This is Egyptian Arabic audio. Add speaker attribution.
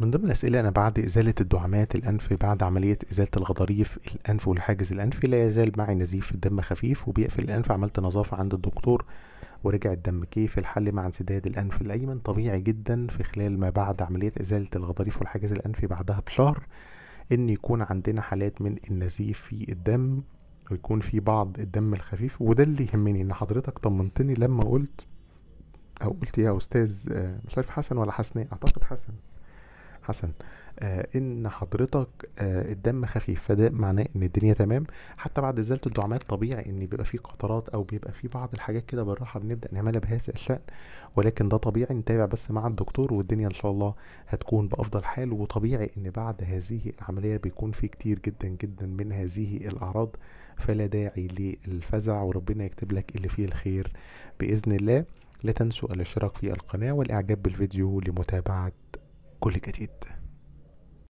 Speaker 1: من ضمن الأسئلة أنا بعد إزالة الدعامات الأنف بعد عملية إزالة الغضاريف الأنف والحاجز الأنفي لا يزال معي نزيف الدم خفيف وبيقفل الأنف عملت نظافة عند الدكتور ورجع الدم كيف الحل مع انسداد الأنف الأيمن طبيعي جدا في خلال ما بعد عملية إزالة الغضاريف والحاجز الأنفي بعدها بشهر إن يكون عندنا حالات من النزيف في الدم ويكون في بعض الدم الخفيف وده اللي يهمني إن حضرتك طمنتني لما قلت أو قلت يا أستاذ آه، مش عارف حسن ولا حسناء أعتقد حسن حسن آه ان حضرتك آه الدم خفيف فده معناه ان الدنيا تمام حتى بعد ازاله الدعامات طبيعي ان بيبقى فيه قطرات او بيبقى فيه بعض الحاجات كده بالراحه بنبدا نعملها بهذا الشان ولكن ده طبيعي نتابع بس مع الدكتور والدنيا ان شاء الله هتكون بافضل حال وطبيعي ان بعد هذه العمليه بيكون في كتير جدا جدا من هذه الاعراض فلا داعي للفزع وربنا يكتب لك اللي فيه الخير باذن الله لا تنسوا الاشتراك في القناه والاعجاب بالفيديو لمتابعه كل جديد